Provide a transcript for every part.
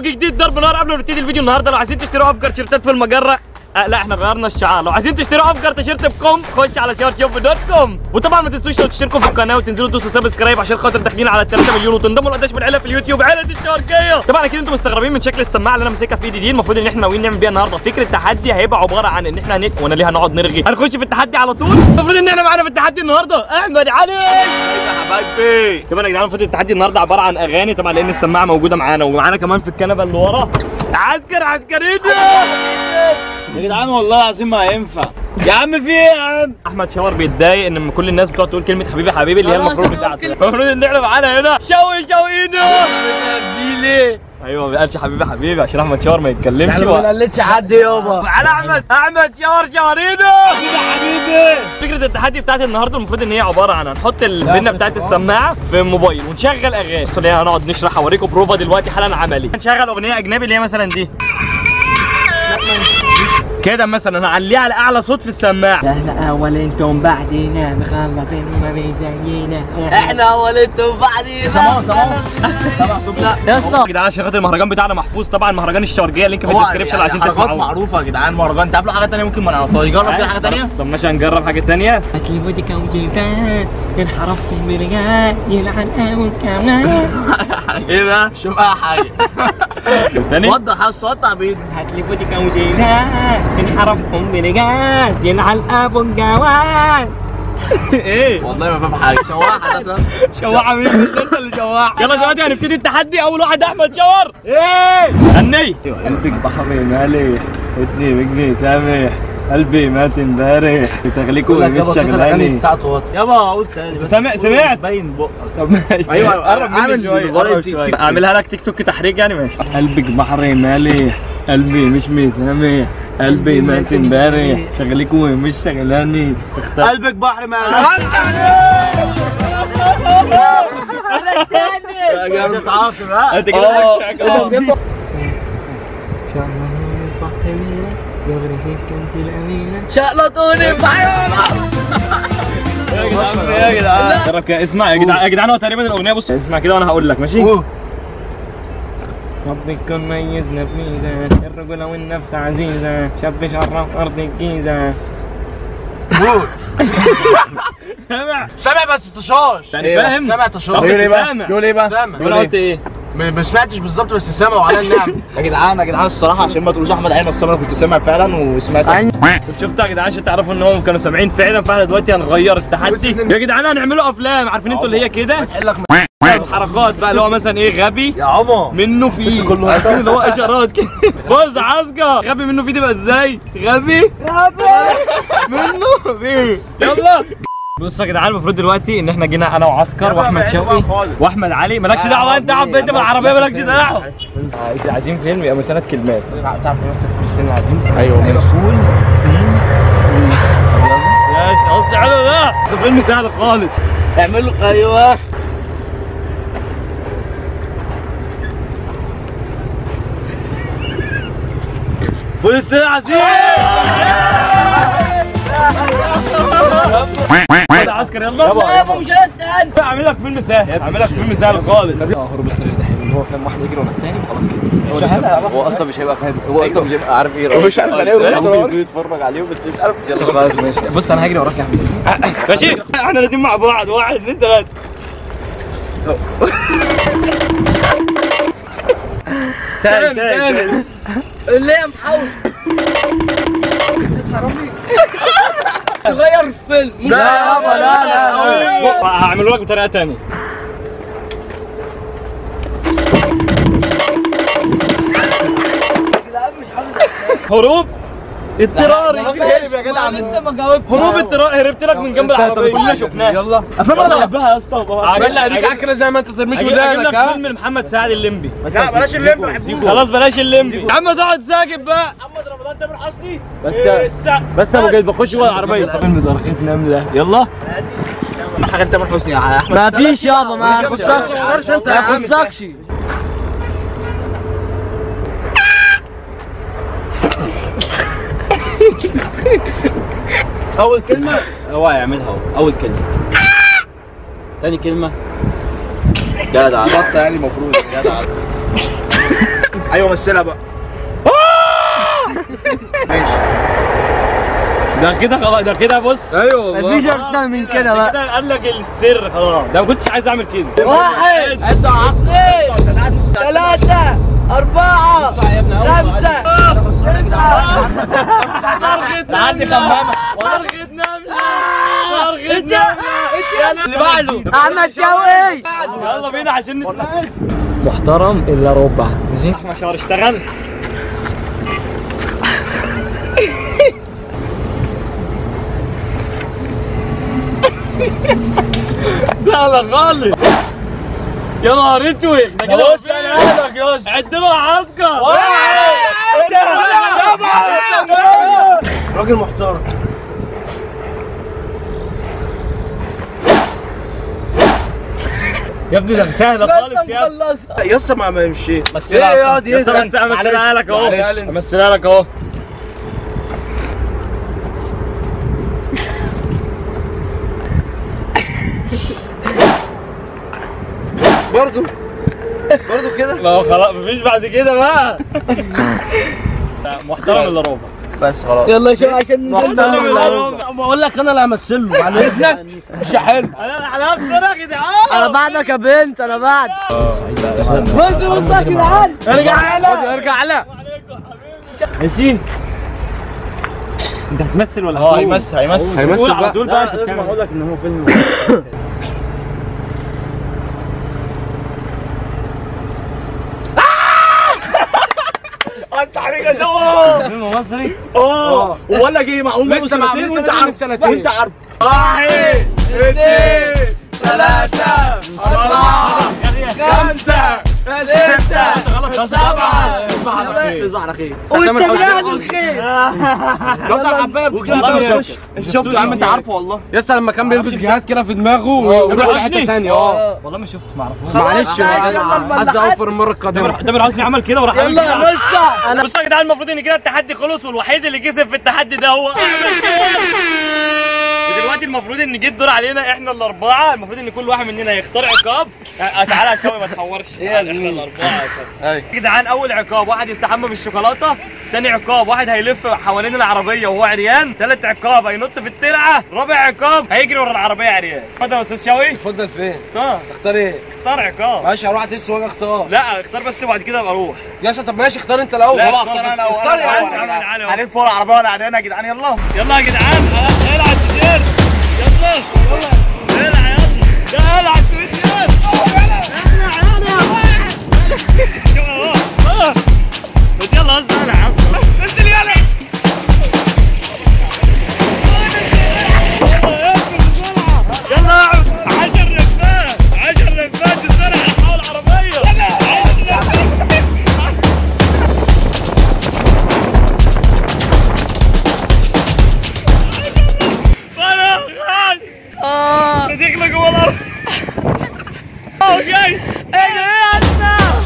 جديد ضرب نار قبل ما نبتدي الفيديو النهارده لو عايزين تشتروا افجر تيشيرتات في المجره آه لا احنا غيرنا الشعار لو عايزين تشتروا افجر تيشيرت بكم خش على شارت يوب دوت كوم وطبعا ما تنسوش تشتركوا في القناه وتنزلوا تدوسوا سبسكرايب عشان خاطر داخلين على 3 مليون وتنضموا لقداش من عيله في اليوتيوب عيله الشرقيه طبعا اكيد انتم مستغربين من شكل السماعه اللي انا ماسكها في ايدي دي المفروض ان احنا ناويين نعمل بيها النهارده فكره التحدي هيبقى عباره عن ان احنا هنت... وانا ليه هنقعد نرغي هنخش في التحدي على طول المفروض ان احنا معانا في التحدي النهارده احمد علي حبايبي طبعا يا جدعان المفروض التحدي النهارده عباره عن اغاني طبعا لان السماعه موجوده معانا ومعانا كمان في الكنبه اللي ورا عسكر عسكريين يا جدعان والله العظيم ما هينفع يا عم في ايه يا عم احمد شاور بيتضايق ان لما كل الناس بتقعد تقول كلمه حبيبي حبيبي اللي هي خلاص المفروض أنا بتاعته ممكن. المفروض ان احنا معانا هنا شوي شوينا دي ليه ايوه ما بيقالش حبيبي حبيبي عشان احمد شاور ما يتكلمش انا ما بقى. قلتش حد يابا على احمد احمد شاور شاورينا يا حبيبي فكره التحدي بتاعت النهارده المفروض ان هي عباره عن هنحط البنه بتاعت السماعه في الموبايل ونشغل اغاني بصوا اللي هي هنقعد نشرح اوريكم بروفا دلوقتي حالا عملي هنشغل اغنيه اجنبي اللي هي مثلا دي كده مثلا هنعليها على اعلى صوت في السماعه احنا اول انتم بعدينا مخلصين ما بيزينا احنا اول انتم بعدين سمعوا سمعوا سمع صوت يا اسطى يا جدعان عشان خاطر المهرجان بتاعنا محفوظ طبعا مهرجان الشرقيه لينك في الديسكربشن لو عايزين حركات تسمعوه معروفه يا جدعان مهرجان انت عارف له حاجه ثانيه ممكن ما نعرفهاش جرب كده حاجه ثانيه طب ماشي هنجرب حاجه ثانيه هاتلي فودكا وجيبان انحرفتم برجال يلعن ابو كمان ايه بقى شوف اي حاجه تاني وضح يا الصوت عبيد هاتلي فودكا وجيبان انحرفتم برجال يلعن ابو الجواد ايه والله ما فاهم حاجه شواحه ده شواحه مين انت اللي شواح يلا دلوقتي هنبتدي التحدي اول واحد احمد شاور ايه هني قلبك بحري مالح ودني بجني سامح قلبي مات امبارح بتغليكوا مش شغلاني بتاعته واطي يابا قول تاني بس سمع سمعت باين بقك طب ماشي أيوة، قرب مني عامل شويه بالفضاء قرب تيك شويه توك. اعملها لك تيك توك تحريج يعني ماشي قلبك بحري مالح قلبي مش مسامح قلبي مات امبارح شغليكوا مش شغلاني اختار قلبك بحر ما انا التاني مش هتعاقب ها انت كده آه. معاك شكل. يغري فيك انت الامينه شقلطوني بعيون يا جدعان يا جدعان جرب كده اسمع يا جدعان يا جدعان هو تقريبا الاغنيه بص اسمع كده وانا هقول لك ماشي ربك كن ميزنا بميزة الرجولة والنفس عزيزة شاب شرف أرض الجيزة سامع سامع بس طشاش يعني فاهم سامع طب طشاش بس سامع يقول ايه بقى؟ سامع. يقول قلت ايه ما ما سمعتش بالظبط بس سامع وعلى النعم يا جدعان يا جدعان الصراحه عشان ما تقولوش احمد عين الصراحه انا كنت سامع فعلا وسمعت كنت شفتها يا جدعان عشان تعرفوا ان هم كانوا سامعين فعلا فاحنا دلوقتي هنغير التحدي يا جدعان هنعملوا افلام عارفين انتوا اللي هي كده تحلك حركات بقى اللي هو مثلا ايه غبي يا عمر منه فيه عارفين اللي هو اشارات كده بص عسكر غبي منه فيه تبقى ازاي غبي غبي منه فيه يلا بصوا يا جدعان المفروض دلوقتي ان احنا جينا انا وعسكر واحمد شوقي واحمد علي مالكش دعوه انت يا عم انت بالعربيه مالكش دعوه عايز- عايزين فيلم يبقى من ثلاث كلمات تعرف تمثل في السن العظيم ايوه ماشي. فول سين ماشي قصدي حلو ده بس فيلم سهل خالص اعملوا ايوه فول السين عزيز يلا عسكر يلا لا يابا مش انا التاني اعمل لك فيلم سهل اعمل لك فيلم سهل خالص اه هرب الطريق ده حلو اللي هو فاهم واحد يجري ورا التاني وخلاص كده هو هو اصلا مش هيبقى فاهم هو اصلا مش هيبقى عارف ايه هو مش عارف عليهم يتفرج عليهم بس مش عارف يلا خلاص ماشي بص انا هجري وراك يا حبيبي ماشي احنا الاثنين مع بعض واحد اثنين ثلاثه تاني تاني اللي هي محاول حرامي غير الفيلم مش لا يابا لا لا لا هعمله لك بطريقه ثانيه هروب اضطراري هرب يا جدع أنا لسه ما جاوبت هروب اضطراري هربت لك من جنب العربيه كلنا شفناه يلا افلام انا بحبها يا اسطى ماشي اديك قاعد كده زي ما انت ترميش اجيب لك ودانك ها فيلم لمحمد سعد الليمبي بس لا، بلاش الليمبي، ما بحبوش. خلاص بلاش الليمبي يا عم تقعد ساكت بقى محمد رمضان تامر حسني بس بس ابو جاي بخش جوه العربيه فيلم زرقة نمله يلا حاجه تامر حسني يا احمد ما فيش يابا ما يخصكش تغيرش انت ما يا عم يخصكش اول كلمه هو هيعملها هو اول كلمه تاني كلمه جدع بط يعني المفروض جدع ايوه مثلها بقى ده كده خلاص ده كده بص ايوه والله مفيش اكتر من كده ده بقى كده قال لك السر خلاص ده ما كنتش عايز اعمل كده واحد اثنين ثلاثة أربعة خمسة تسعة صرخة عندي خمامة. صرخة نملة صرخة نملة اللي بعده أحمد شوقي يلا بينا عشان نتناقش محترم إلا ربع ماشي احمد شهر اشتغل سهلة خالص يا نهار اسود ده كده بص انا قالك يا اسطى عد له عسكر راجل محترم يا ابني ده سهلة خالص يا ابني خلصها يا اسطى ما مشي مثلها ايه يا دي بس بس امثلها لك اهو معلش. امثلها لك اهو برضه برضه كده ما هو خلاص مفيش بعد كده بقى لا، محترم الا ربع بس خلاص يلا شوف عشان ننزل محترم الا ربع بقول لك انا اللي همثله بعد اذنك مش حلو انا انا هفطر يا جدعان أنا بعدك يا بنت أنا بعد بص بص يا جدعان ارجع على ارجع على ماشي انت هتمثل ولا اه هتقول؟ هيمثل هيمثل قول هيمثل على بقى طول بقى انت لازم بتعمل اقول لك ان هو فيلم قصد عليك يا شباب فيلم مصري اه وبقول لك ايه معقول له لسه مع- سنتين لسه وانت نازل من عارف سنتين. وانت عارف واحد اثنين ثلاثة أربعة خمسة ستة سبعة تصبح على خير وانت بلاد الخير دكتور عفاف والله انت شفته يا عم انت عارفه والله يا اسطى لما كان بيلبس جهاز كده في دماغه ويروح ويروح حسني. حته ثانيه اه والله ما شفت ما اعرفوش معلش ماشي، يلا عايز الملاحات. اوفر المره القادمه تامر حسني عمل كده وراح عامل يلا كده. يا مصة أنا بصوا يا جدعان المفروض ان كده التحدي خلص والوحيد اللي كسب في التحدي ده هو احمد كده ودلوقتي المفروض ان جه الدور علينا احنا الاربعه المفروض ان كل واحد مننا هيختار عقاب آه، تعالى يا شوقي ما تحورش احنا الاربعه يا شوقي يا جدعان اول عقاب واحد يستحمى بالشوكولاته تاني عقاب واحد هيلف حوالين العربيه وهو عريان تالت عقاب هينط في الترعه رابع عقاب هيجري ورا العربيه عريان اتفضل يا استاذ شوقي اتفضل فين اختار اختار ايه اختار عقاب ماشي هروح اتست واجي اختار لا اختار بس وبعد كده ابقى اروح يا اسطى طب ماشي اختار انت الاول لا، خلاص اختار اختار بس. انا اختار يا عم. وانا تعالى، تعالى. عليك فوق العربيه ولا عدانا يا جدعان يلا يلا يا جدعان خلاص العب التيشيرت يلا يلا العب يلا ده العب التيشيرت يلا يلا هسه العب انزل يلا يلا اقعد 10 لفات 10 لفات بسرعه حول العربيه خلاص خلاص بتغلق جوه الارض اه جاي ايه ده ايه يا اسطى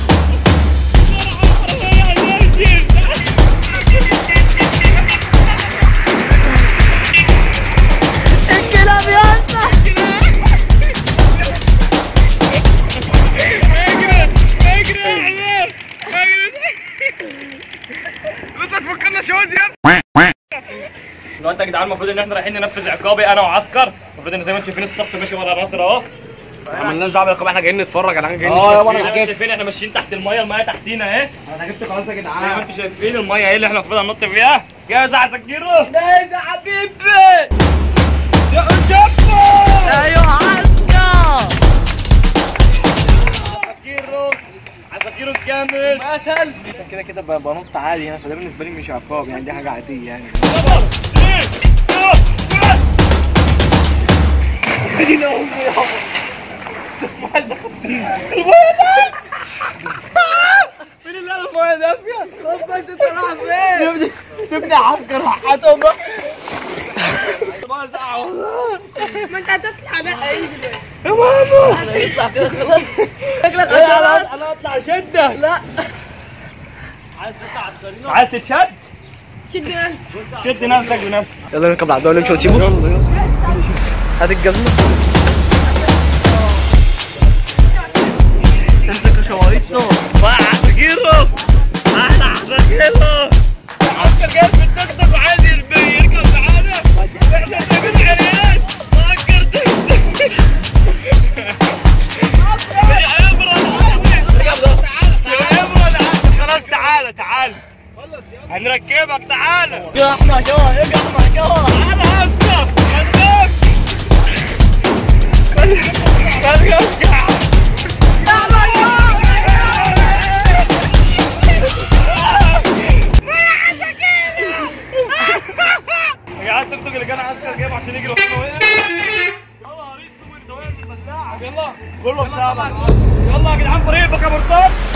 الكلاب يا اسطى اجري اجري يا حبيبي اجري بس تفكرنا شوز يا دلوقتي يا جدعان المفروض ان احنا رايحين ننفذ عقابي انا وعسكر المفروض ان زي ما انتم شايفين الصف ماشي ورا ناصر اهو مالناش دعوه بالعقاب احنا جايين نتفرج على حاجه جايين اه يابا نشوف زي انا ما انتم شايفين احنا ماشيين تحت الميه الميه تحتينا اهي انا جبت خلاص يا زي ما جدعان انتم شايفين الميه اهي اللي احنا المفروض هننط فيها جاهز على تفكيره جاهز يا حبيبي ايوه عسكر تفكيره عساكيره الكامل قتل كده كده ب- بنط عادي هنا فده بالنسبه لي مش عقاب يعني دي حاجه عاديه يعني يلا ثلاثة، اثنين، مين اللي قال الميه دافيه؟ طب بس انت رايح فين؟ تبني عسكر حياتهم ما انت هتطلع لا انزل بس هنطلع كده خلاص شكلك عشان انا اطلع شده لا عايز تتشد؟ شد نفسك شد نفسك بنفسك يلا نركب العربيه ونمشي وتسيبه هات الجزمه امسك شواريطه عساكيره يلا عسكر جاي في التوك توك وعايز يربي يركب معانا احنا راكبين عريان معسكر توك توك يا عمرو يا عمرو خلاص تعالى تعالى هنركبك تعالى يا احمد شو يا احمد شو تعالى هسه هنركب هنرجع يا جدعان التوك توك اللي كان عسكر جايبه عشان يجري وقف يلا هريس وانت واقف في البلاعه يلا كله بسببك يلا يا جدعان فريق بكابورتات